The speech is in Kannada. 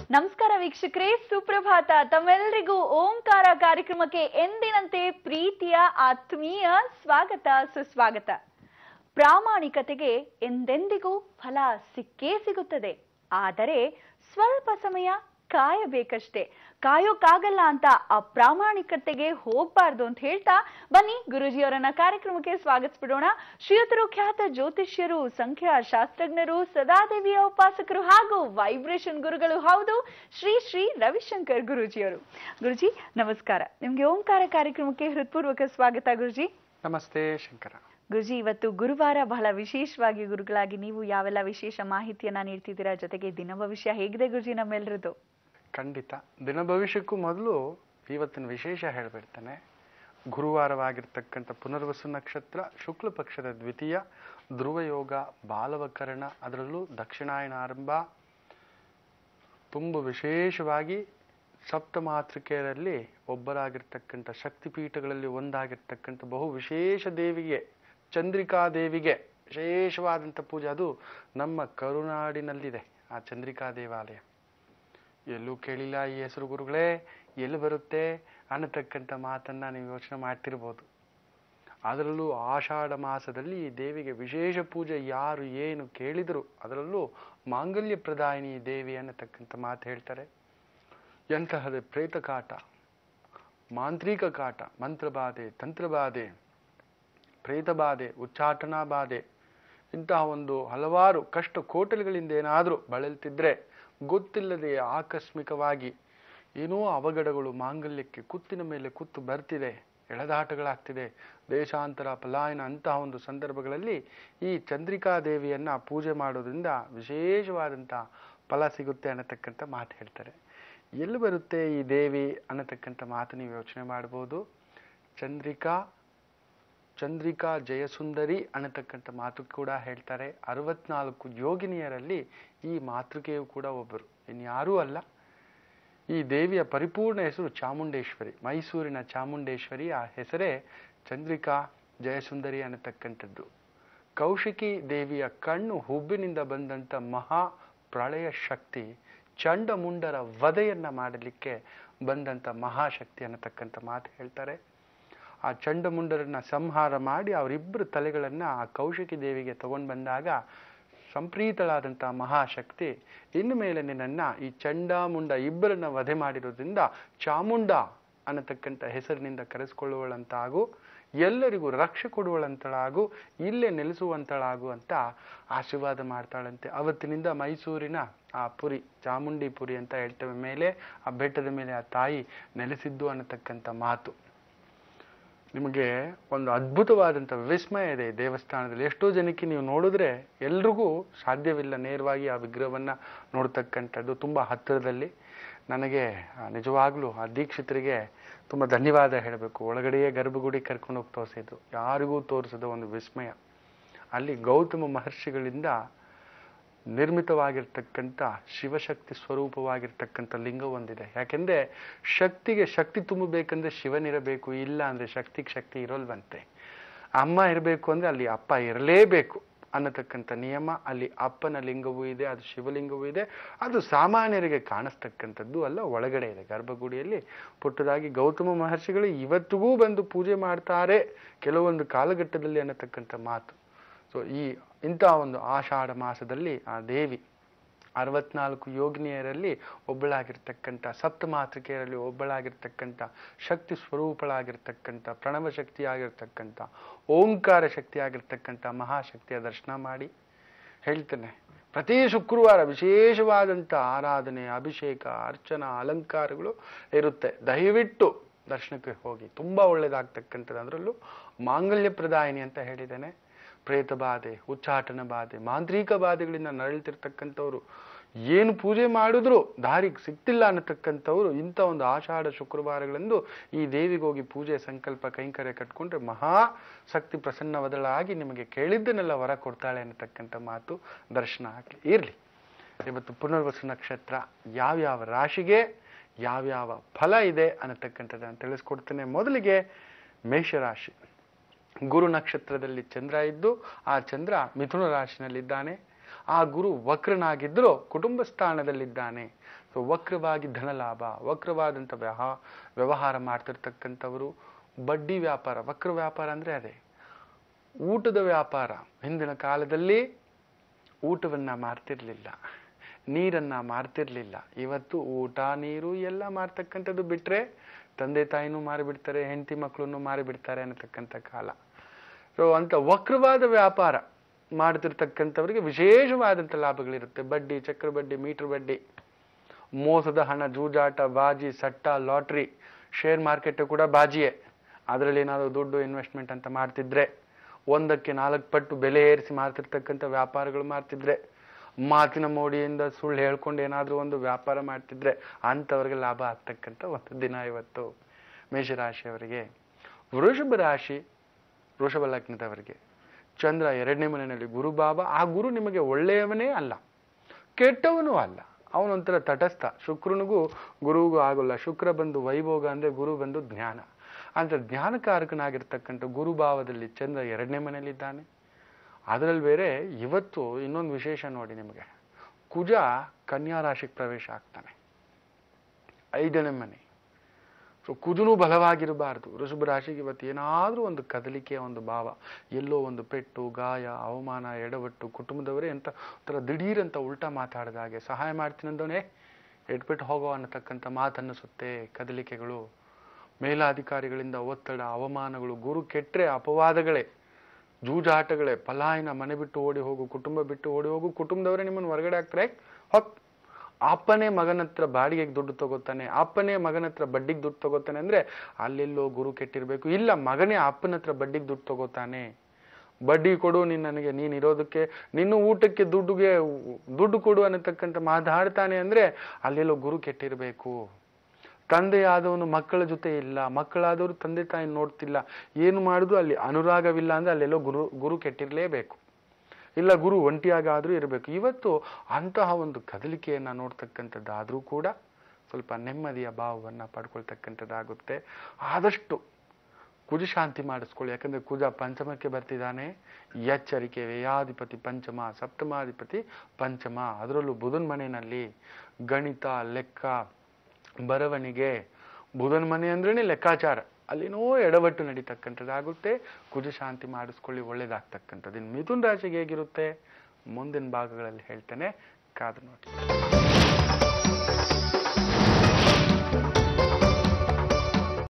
ನಮಸ್ಕಾರ ವೀಕ್ಷಕರೇ ಸುಪ್ರಭಾತ ತಮ್ಮೆಲ್ಲರಿಗೂ ಓಂಕಾರ ಕಾರ್ಯಕ್ರಮಕ್ಕೆ ಎಂದಿನಂತೆ ಪ್ರೀತಿಯ ಆತ್ಮೀಯ ಸ್ವಾಗತ ಸುಸ್ವಾಗತ ಪ್ರಾಮಾಣಿಕತೆಗೆ ಎಂದೆಂದಿಗೂ ಫಲ ಸಿಕ್ಕೇ ಸಿಗುತ್ತದೆ ಆದರೆ ಸ್ವಲ್ಪ ಸಮಯ ಕಾಯಬೇಕಷ್ಟೇ ಕಾಯೋಕ್ಕಾಗಲ್ಲ ಅಂತ ಅಪ್ರಾಮಾಣಿಕತೆಗೆ ಹೋಗ್ಬಾರ್ದು ಅಂತ ಹೇಳ್ತಾ ಬನ್ನಿ ಗುರುಜಿಯವರನ್ನ ಕಾರ್ಯಕ್ರಮಕ್ಕೆ ಸ್ವಾಗತಿಸ್ಬಿಡೋಣ ಶ್ರೀಯುತರು ಖ್ಯಾತ ಜ್ಯೋತಿಷ್ಯರು ಸಂಖ್ಯಾ ಶಾಸ್ತ್ರಜ್ಞರು ಸದಾದೇವಿಯ ಉಪಾಸಕರು ಹಾಗೂ ವೈಬ್ರೇಷನ್ ಗುರುಗಳು ಹೌದು ಶ್ರೀ ಶ್ರೀ ರವಿಶಂಕರ್ ಗುರುಜಿಯವರು ಗುರುಜಿ ನಮಸ್ಕಾರ ನಿಮ್ಗೆ ಓಂಕಾರ ಕಾರ್ಯಕ್ರಮಕ್ಕೆ ಹೃತ್ಪೂರ್ವಕ ಸ್ವಾಗತ ಗುರುಜಿ ನಮಸ್ತೆ ಶಂಕರ ಗುರುಜಿ ಇವತ್ತು ಗುರುವಾರ ಬಹಳ ವಿಶೇಷವಾಗಿ ಗುರುಗಳಾಗಿ ನೀವು ಯಾವೆಲ್ಲ ವಿಶೇಷ ಮಾಹಿತಿಯನ್ನ ನೀಡ್ತಿದ್ದೀರಾ ಜೊತೆಗೆ ದಿನ ಭವಿಷ್ಯ ಹೇಗಿದೆ ಗುರುಜಿ ನಮ್ಮೆಲ್ಲರದು ಖಂಡಿತ ದಿನ ಭವಿಷ್ಯಕ್ಕೂ ಮೊದಲು ಇವತ್ತಿನ ವಿಶೇಷ ಹೇಳ್ಬಿಡ್ತಾನೆ ಗುರುವಾರವಾಗಿರ್ತಕ್ಕಂಥ ಪುನರ್ವಸು ನಕ್ಷತ್ರ ಶುಕ್ಲ ಪಕ್ಷದ ದ್ವಿತೀಯ ಧ್ರುವ ಯೋಗ ಬಾಲವಕರಣ ಅದರಲ್ಲೂ ದಕ್ಷಿಣಾಯನ ಆರಂಭ ತುಂಬ ವಿಶೇಷವಾಗಿ ಸಪ್ತಮಾತೃಕೆಯರಲ್ಲಿ ಒಬ್ಬರಾಗಿರ್ತಕ್ಕಂಥ ಶಕ್ತಿಪೀಠಗಳಲ್ಲಿ ಒಂದಾಗಿರ್ತಕ್ಕಂಥ ಬಹು ವಿಶೇಷ ದೇವಿಗೆ ಚಂದ್ರಿಕಾ ದೇವಿಗೆ ವಿಶೇಷವಾದಂಥ ಪೂಜೆ ಅದು ನಮ್ಮ ಕರುನಾಡಿನಲ್ಲಿದೆ ಆ ಚಂದ್ರಿಕಾ ದೇವಾಲಯ ಎಲ್ಲೂ ಕೇಳಿಲ್ಲ ಈ ಹೆಸರು ಗುರುಗಳೇ ಎಲ್ಲಿ ಬರುತ್ತೆ ಅನ್ನತಕ್ಕಂಥ ಮಾತನ್ನ ನೀವು ಯೋಚನೆ ಮಾಡ್ತಿರ್ಬೋದು ಅದರಲ್ಲೂ ಆಷಾಢ ಮಾಸದಲ್ಲಿ ಈ ದೇವಿಗೆ ವಿಶೇಷ ಪೂಜೆ ಯಾರು ಏನು ಕೇಳಿದರು ಅದರಲ್ಲೂ ಮಾಂಗಲ್ಯ ಪ್ರದಾಯಿನಿ ದೇವಿ ಅನ್ನತಕ್ಕಂಥ ಮಾತು ಹೇಳ್ತಾರೆ ಎಂತಹದೇ ಪ್ರೇತ ಕಾಟ ಮಾಂತ್ರಿಕ ಕಾಟ ಮಂತ್ರಬಾಧೆ ತಂತ್ರಬಾಧೆ ಪ್ರೇತಬಾಧೆ ಉಚ್ಚಾಟನಾ ಬಾಧೆ ಇಂತಹ ಒಂದು ಹಲವಾರು ಕಷ್ಟ ಕೋಟಲೆಗಳಿಂದ ಏನಾದರೂ ಬಳಲ್ತಿದ್ರೆ ಗೊತ್ತಿಲ್ಲದೆ ಆಕಸ್ಮಿಕವಾಗಿ ಏನೋ ಅವಘಡಗಳು ಮಾಂಗಲ್ಯಕ್ಕೆ ಕುತ್ತಿನ ಮೇಲೆ ಕುತ್ತು ಬರ್ತಿದೆ ಎಳೆದಾಟಗಳಾಗ್ತಿದೆ ದೇಶಾಂತರ ಪಲಾಯನ ಅಂತಹ ಒಂದು ಸಂದರ್ಭಗಳಲ್ಲಿ ಈ ಚಂದ್ರಿಕಾ ದೇವಿಯನ್ನ ಪೂಜೆ ಮಾಡೋದ್ರಿಂದ ವಿಶೇಷವಾದಂಥ ಫಲ ಸಿಗುತ್ತೆ ಅನ್ನತಕ್ಕಂಥ ಮಾತು ಹೇಳ್ತಾರೆ ಎಲ್ಲಿ ಬರುತ್ತೆ ಈ ದೇವಿ ಅನ್ನತಕ್ಕಂಥ ಮಾತು ನೀವು ಯೋಚನೆ ಮಾಡ್ಬೋದು ಚಂದ್ರಿಕಾ ಚಂದ್ರಿಕಾ ಜಯಸುಂದರಿ ಅನ್ನತಕ್ಕಂಥ ಮಾತು ಕೂಡ ಹೇಳ್ತಾರೆ ಅರವತ್ನಾಲ್ಕು ಯೋಗಿನಿಯರಲ್ಲಿ ಈ ಮಾತೃಕೆಯು ಕೂಡ ಒಬ್ಬರು ಇನ್ಯಾರೂ ಅಲ್ಲ ಈ ದೇವಿಯ ಪರಿಪೂರ್ಣ ಹೆಸರು ಚಾಮುಂಡೇಶ್ವರಿ ಮೈಸೂರಿನ ಚಾಮುಂಡೇಶ್ವರಿ ಆ ಹೆಸರೇ ಚಂದ್ರಿಕಾ ಜಯಸುಂದರಿ ಅನ್ನತಕ್ಕಂಥದ್ದು ಕೌಶಿಕಿ ದೇವಿಯ ಕಣ್ಣು ಹುಬ್ಬಿನಿಂದ ಬಂದಂಥ ಮಹಾ ಪ್ರಳಯ ಶಕ್ತಿ ಚಂಡಮುಂಡರ ವಧೆಯನ್ನ ಮಾಡಲಿಕ್ಕೆ ಬಂದಂಥ ಮಹಾಶಕ್ತಿ ಅನ್ನತಕ್ಕಂಥ ಮಾತು ಹೇಳ್ತಾರೆ ಆ ಚಂಡಮುಂಡರನ್ನ ಸಂಹಾರ ಮಾಡಿ ಅವರಿಬ್ಬರು ತಲೆಗಳನ್ನ ಆ ಕೌಶಿಕಿ ದೇವಿಗೆ ತಗೊಂಡು ಬಂದಾಗ ಸಂಪ್ರೀತಳಾದಂಥ ಮಹಾಶಕ್ತಿ ಇನ್ನು ಮೇಲೆ ನಿನ್ನನ್ನ ಈ ಚಂಡಾಮುಂಡ ಇಬ್ಬರನ್ನ ವಧೆ ಮಾಡಿರೋದ್ರಿಂದ ಚಾಮುಂಡ ಅನ್ನತಕ್ಕಂಥ ಹೆಸರಿನಿಂದ ಕರೆಸ್ಕೊಳ್ಳುವಳಂತಾಗು ಎಲ್ಲರಿಗೂ ರಕ್ಷೆ ಕೊಡುವಳಂತಳಾಗು ಇಲ್ಲೇ ನೆಲೆಸುವಂತಳಾಗು ಅಂತ ಆಶೀರ್ವಾದ ಮಾಡ್ತಾಳಂತೆ ಅವತ್ತಿನಿಂದ ಮೈಸೂರಿನ ಆ ಪುರಿ ಚಾಮುಂಡಿ ಪುರಿ ಅಂತ ಹೇಳ್ತೇವೆ ಮೇಲೆ ಆ ಬೆಟ್ಟದ ಮೇಲೆ ಆ ತಾಯಿ ನೆಲೆಸಿದ್ದು ಅನ್ನತಕ್ಕಂಥ ಮಾತು ನಿಮಗೆ ಒಂದು ಅದ್ಭುತವಾದಂಥ ವಿಸ್ಮಯ ಇದೆ ಈ ದೇವಸ್ಥಾನದಲ್ಲಿ ಎಷ್ಟೋ ಜನಕ್ಕೆ ನೀವು ನೋಡಿದ್ರೆ ಎಲ್ರಿಗೂ ಸಾಧ್ಯವಿಲ್ಲ ನೇರವಾಗಿ ಆ ವಿಗ್ರಹವನ್ನ ನೋಡ್ತಕ್ಕಂಥದ್ದು ತುಂಬ ಹತ್ತಿರದಲ್ಲಿ ನನಗೆ ಆ, ನಿಜವಾಗ್ಲೂ ಆ ದೀಕ್ಷಿತರಿಗೆ ತುಂಬ ಧನ್ಯವಾದ ಹೇಳಬೇಕು ಒಳಗಡೆಯೇ ಗರ್ಭಗುಡಿ ಕರ್ಕೊಂಡು ಹೋಗಿ ತೋರಿಸಿದ್ರು ಯಾರಿಗೂ ತೋರಿಸದ ಒಂದು ವಿಸ್ಮಯ ಅಲ್ಲಿ ಗೌತಮ ಮಹರ್ಷಿಗಳಿಂದ ನಿರ್ಮಿತವಾಗಿರ್ತಕ್ಕಂಥ ಶಿವಶಕ್ತಿ ಸ್ವರೂಪವಾಗಿರ್ತಕ್ಕಂಥ ಲಿಂಗ ಒಂದಿದೆ ಯಾಕೆಂದ್ರೆ ಶಕ್ತಿಗೆ ಶಕ್ತಿ ತುಂಬಬೇಕಂದ್ರೆ ಶಿವನಿರಬೇಕು ಇಲ್ಲ ಅಂದ್ರೆ ಶಕ್ತಿಗೆ ಶಕ್ತಿ ಇರೋಲ್ವಂತೆ ಅಮ್ಮ ಇರಬೇಕು ಅಂದ್ರೆ ಅಲ್ಲಿ ಅಪ್ಪ ಇರಲೇಬೇಕು ಅನ್ನತಕ್ಕಂಥ ನಿಯಮ ಅಲ್ಲಿ ಅಪ್ಪನ ಲಿಂಗವೂ ಇದೆ ಅದು ಶಿವಲಿಂಗವೂ ಇದೆ ಅದು ಸಾಮಾನ್ಯರಿಗೆ ಕಾಣಿಸ್ತಕ್ಕಂಥದ್ದು ಅಲ್ಲ ಒಳಗಡೆ ಇದೆ ಗರ್ಭಗುಡಿಯಲ್ಲಿ ಪುಟ್ಟದಾಗಿ ಗೌತಮ ಮಹರ್ಷಿಗಳು ಇವತ್ತಿಗೂ ಬಂದು ಪೂಜೆ ಮಾಡ್ತಾರೆ ಕೆಲವೊಂದು ಕಾಲಘಟ್ಟದಲ್ಲಿ ಅನ್ನತಕ್ಕಂಥ ಮಾತು ಸೊ ಈ ಇಂಥ ಒಂದು ಆಷಾಢ ಮಾಸದಲ್ಲಿ ಆ ದೇವಿ ಅರವತ್ನಾಲ್ಕು ಯೋಗಿನಿಯರಲ್ಲಿ ಒಬ್ಬಳಾಗಿರ್ತಕ್ಕಂಥ ಸಪ್ತಮಾತೃಕೆಯರಲ್ಲಿ ಒಬ್ಬಳಾಗಿರ್ತಕ್ಕಂಥ ಶಕ್ತಿ ಸ್ವರೂಪಳಾಗಿರ್ತಕ್ಕಂಥ ಪ್ರಣವ ಶಕ್ತಿಯಾಗಿರ್ತಕ್ಕಂಥ ಓಂಕಾರ ಶಕ್ತಿಯಾಗಿರ್ತಕ್ಕಂಥ ಮಹಾಶಕ್ತಿಯ ದರ್ಶನ ಮಾಡಿ ಹೇಳ್ತೇನೆ ಪ್ರತಿ ಶುಕ್ರವಾರ ವಿಶೇಷವಾದಂಥ ಆರಾಧನೆ ಅಭಿಷೇಕ ಅರ್ಚನಾ ಅಲಂಕಾರಗಳು ಇರುತ್ತೆ ದಯವಿಟ್ಟು ದರ್ಶನಕ್ಕೆ ಹೋಗಿ ತುಂಬ ಒಳ್ಳೇದಾಗ್ತಕ್ಕಂಥದ್ದು ಅದರಲ್ಲೂ ಮಾಂಗಲ್ಯ ಪ್ರದಾಯಿನಿ ಅಂತ ಹೇಳಿದ್ದೇನೆ ಪ್ರೇತ ಬಾಧೆ ಉಚ್ಚಾಟನ ಬಾಧೆ ಮಾಂತ್ರಿಕ ಬಾಧೆಗಳಿಂದ ನರಳ್ತಿರ್ತಕ್ಕಂಥವ್ರು ಏನು ಪೂಜೆ ಮಾಡಿದ್ರು ದಾರಿಗೆ ಸಿಗ್ತಿಲ್ಲ ಅನ್ನತಕ್ಕಂಥವ್ರು ಇಂಥ ಒಂದು ಆಷಾಢ ಶುಕ್ರವಾರಗಳಂದು ಈ ದೇವಿಗೆ ಹೋಗಿ ಪೂಜೆ ಸಂಕಲ್ಪ ಕೈಂಕರ್ಯ ಕಟ್ಕೊಂಡ್ರೆ ಮಹಾ ಶಕ್ತಿ ಪ್ರಸನ್ನವದಳಾಗಿ ನಿಮಗೆ ಕೇಳಿದ್ದನ್ನೆಲ್ಲ ವರ ಕೊಡ್ತಾಳೆ ಅನ್ನತಕ್ಕಂಥ ಮಾತು ದರ್ಶನ ಆಗಲಿ ಇರಲಿ ಇವತ್ತು ಪುನರ್ವಸು ನಕ್ಷತ್ರ ಯಾವ್ಯಾವ ರಾಶಿಗೆ ಯಾವ್ಯಾವ ಫಲ ಇದೆ ಅನ್ನತಕ್ಕಂಥದ್ದನ್ನು ತಿಳಿಸ್ಕೊಡ್ತೇನೆ ಮೊದಲಿಗೆ ಮೇಷರಾಶಿ ಗುರು ನಕ್ಷತ್ರದಲ್ಲಿ ಚಂದ್ರ ಇದ್ದು ಆ ಚಂದ್ರ ಮಿಥುನ ರಾಶಿನಲ್ಲಿದ್ದಾನೆ ಆ ಗುರು ವಕ್ರನಾಗಿದ್ದರೂ ಕುಟುಂಬ ಸ್ಥಾನದಲ್ಲಿದ್ದಾನೆ ಸೊ ವಕ್ರವಾಗಿ ಧನ ಲಾಭ ವಕ್ರವಾದಂಥ ವ್ಯಹ ವ್ಯವಹಾರ ಮಾಡ್ತಿರ್ತಕ್ಕಂಥವರು ಬಡ್ಡಿ ವ್ಯಾಪಾರ ವಕ್ರ ವ್ಯಾಪಾರ ಅಂದರೆ ಅದೇ ಊಟದ ವ್ಯಾಪಾರ ಹಿಂದಿನ ಕಾಲದಲ್ಲಿ ಊಟವನ್ನ ಮಾರ್ತಿರ್ಲಿಲ್ಲ ನೀರನ್ನ ಮಾರ್ತಿರ್ಲಿಲ್ಲ ಇವತ್ತು ಊಟ ನೀರು ಎಲ್ಲ ಮಾರ್ತಕ್ಕಂಥದ್ದು ಬಿಟ್ರೆ ತಂದೆ ತಾಯಿನೂ ಮಾರಿಬಿಡ್ತಾರೆ ಹೆಂಡತಿ ಮಕ್ಕಳನ್ನು ಮಾರಿಬಿಡ್ತಾರೆ ಅನ್ನತಕ್ಕಂಥ ಕಾಲ ಸೊ ಅಂತ ವಕ್ರವಾದ ವ್ಯಾಪಾರ ಮಾಡ್ತಿರ್ತಕ್ಕಂಥವ್ರಿಗೆ ವಿಶೇಷವಾದಂಥ ಲಾಭಗಳಿರುತ್ತೆ ಬಡ್ಡಿ ಚಕ್ರ ಬಡ್ಡಿ ಮೀಟರ್ ಬಡ್ಡಿ ಮೋಸದ ಹಣ ಜೂಜಾಟ ಬಾಜಿ ಸಟ್ಟ ಲಾಟ್ರಿ ಶೇರ್ ಮಾರ್ಕೆಟ್ ಕೂಡ ಬಾಜಿಯೇ ಅದರಲ್ಲಿ ಏನಾದರೂ ದುಡ್ಡು ಇನ್ವೆಸ್ಟ್ಮೆಂಟ್ ಅಂತ ಮಾಡ್ತಿದ್ರೆ ಒಂದಕ್ಕೆ ನಾಲ್ಕು ಪಟ್ಟು ಬೆಲೆ ಏರಿಸಿ ಮಾಡ್ತಿರ್ತಕ್ಕಂಥ ವ್ಯಾಪಾರಗಳು ಮಾಡ್ತಿದ್ರೆ ಮಾತಿನ ಮೋಡಿಯಿಂದ ಸುಳ್ಳು ಹೇಳ್ಕೊಂಡು ಏನಾದರೂ ಒಂದು ವ್ಯಾಪಾರ ಮಾಡ್ತಿದ್ರೆ ಅಂಥವ್ರಿಗೆ ಲಾಭ ಆಗ್ತಕ್ಕಂಥ ಒಂದು ದಿನ ಇವತ್ತು ಮೇಷರಾಶಿಯವರಿಗೆ ವೃಷಭ ರಾಶಿ ವೃಷಭ ಲಗ್ನದವರಿಗೆ ಚಂದ್ರ ಎರಡನೇ ಮನೆಯಲ್ಲಿ ಗುರು ಬಾಬಾ ಆ ಗುರು ನಿಮಗೆ ಒಳ್ಳೆಯವನೇ ಅಲ್ಲ ಕೆಟ್ಟವನೂ ಅಲ್ಲ ಅವನೊಂಥರ ತಟಸ್ಥ ಶುಕ್ರನಿಗೂ ಗುರುವಿಗೂ ಆಗೋಲ್ಲ ಶುಕ್ರ ಬಂದು ವೈಭೋಗ ಅಂದ್ರೆ ಗುರು ಬಂದು ಜ್ಞಾನ ಅಂತ ಜ್ಞಾನಕಾರಕನಾಗಿರ್ತಕ್ಕಂಥ ಗುರುಭಾವದಲ್ಲಿ ಚಂದ್ರ ಎರಡನೇ ಮನೆಯಲ್ಲಿದ್ದಾನೆ ಅದರಲ್ಲಿ ಬೇರೆ ಇವತ್ತು ಇನ್ನೊಂದು ವಿಶೇಷ ನೋಡಿ ನಿಮಗೆ ಕುಜ ಕನ್ಯಾ ರಾಶಿಗೆ ಪ್ರವೇಶ ಆಗ್ತಾನೆ ಐದನೇ ಮನೆ ಸೊ ಕುಜನು ಬಲವಾಗಿರಬಾರ್ದು ವೃಷಭ ರಾಶಿಗೆ ಇವತ್ತು ಏನಾದರೂ ಒಂದು ಕದಲಿಕೆಯ ಒಂದು ಭಾವ ಎಲ್ಲೋ ಒಂದು ಪೆಟ್ಟು ಗಾಯ ಅವಮಾನ ಎಡವಟ್ಟು ಕುಟುಂಬದವರೇ ಅಂತ ಒಂಥರ ದಿಢೀರಂತ ಉಲ್ಟಾ ಮಾತಾಡಿದ ಹಾಗೆ ಸಹಾಯ ಮಾಡ್ತೀನಿ ಅಂದವನೇ ಎಡ್ಬಿಟ್ಟು ಹೋಗೋ ಅನ್ನತಕ್ಕಂಥ ಮಾತನ್ನಿಸುತ್ತೆ ಕದಲಿಕೆಗಳು ಮೇಲಾಧಿಕಾರಿಗಳಿಂದ ಒತ್ತಡ ಅವಮಾನಗಳು ಗುರು ಕೆಟ್ಟರೆ ಅಪವಾದಗಳೇ ಜೂಜಾಟಗಳೇ ಪಲಾಯನ ಮನೆ ಬಿಟ್ಟು ಓಡಿ ಹೋಗು ಕುಟುಂಬ ಬಿಟ್ಟು ಓಡಿ ಹೋಗು ಕುಟುಂಬದವರೇ ನಿಮ್ಮನ್ನು ಹೊರಗಡೆ ಹಾಕ್ತಾರೆ ಹೊತ್ ಅಪ್ಪನೇ ಮಗನ ಹತ್ರ ಬಾಡಿಗೆಗೆ ದುಡ್ಡು ತಗೋತಾನೆ ಅಪ್ಪನೇ ಮಗನ ಹತ್ರ ಬಡ್ಡಿಗೆ ದುಡ್ಡು ತಗೋತಾನೆ ಅಂದ್ರೆ ಅಲ್ಲೆಲ್ಲೋ ಗುರು ಕೆಟ್ಟಿರ್ಬೇಕು ಇಲ್ಲ ಮಗನೇ ಅಪ್ಪನ ಹತ್ರ ಬಡ್ಡಿಗೆ ದುಡ್ಡು ತಗೋತಾನೆ ಬಡ್ಡಿ ಕೊಡು ನೀನ್ ನನಗೆ ನೀನ್ ಇರೋದಕ್ಕೆ ನಿನ್ನ ಊಟಕ್ಕೆ ದುಡ್ಡುಗೆ ದುಡ್ಡು ಕೊಡು ಅನ್ನತಕ್ಕಂಥ ಮಾತಾಡ್ತಾನೆ ಅಂದ್ರೆ ಅಲ್ಲೆಲ್ಲೋ ಗುರು ಕೆಟ್ಟಿರ್ಬೇಕು ತಂದೆಯಾದವನು ಮಕ್ಕಳ ಜೊತೆ ಇಲ್ಲ ಮಕ್ಕಳಾದವರು ತಂದೆ ತಾಯಿ ನೋಡ್ತಿಲ್ಲ ಏನು ಮಾಡುದು ಅಲ್ಲಿ ಅನುರಾಗವಿಲ್ಲ ಅಂದ್ರೆ ಅಲ್ಲೆಲ್ಲೋ ಗುರು ಗುರು ಕೆಟ್ಟಿರ್ಲೇಬೇಕು ಇಲ್ಲ ಗುರು ಒಂಟಿಯಾಗಾದ್ರೂ ಇರಬೇಕು ಇವತ್ತು ಅಂತಹ ಒಂದು ಕದಲಿಕೆಯನ್ನ ನೋಡ್ತಕ್ಕಂಥದ್ದಾದ್ರೂ ಕೂಡ ಸ್ವಲ್ಪ ನೆಮ್ಮದಿಯ ಭಾವವನ್ನ ಪಡ್ಕೊಳ್ತಕ್ಕಂಥದ್ದಾಗುತ್ತೆ ಆದಷ್ಟು ಕುಜ ಶಾಂತಿ ಮಾಡಿಸ್ಕೊಳ್ಳಿ ಯಾಕಂದ್ರೆ ಕುಜ ಪಂಚಮಕ್ಕೆ ಬರ್ತಿದ್ದಾನೆ ಎಚ್ಚರಿಕೆ ವ್ಯಯಾಧಿಪತಿ ಪಂಚಮ ಸಪ್ತಮಾಧಿಪತಿ ಪಂಚಮ ಅದರಲ್ಲೂ ಬುಧನ್ ಮನೆಯಲ್ಲಿ ಗಣಿತ ಲೆಕ್ಕ ಬರವಣಿಗೆ ಬುಧನ ಮನೆ ಅಂದ್ರೇನೆ ಲೆಕ್ಕಾಚಾರ ಅಲ್ಲಿನೋ ಎಡವಟ್ಟು ನಡೀತಕ್ಕಂಥದ್ದಾಗುತ್ತೆ ಕುಜ ಶಾಂತಿ ಮಾಡಿಸ್ಕೊಳ್ಳಿ ಒಳ್ಳೇದಾಗ್ತಕ್ಕಂಥದ್ದು ಇನ್ನು ಮಿಥುನ್ ರಾಶಿಗೆ ಹೇಗಿರುತ್ತೆ ಮುಂದಿನ ಭಾಗಗಳಲ್ಲಿ ಹೇಳ್ತೇನೆ ಕಾದು ನೋಡಿ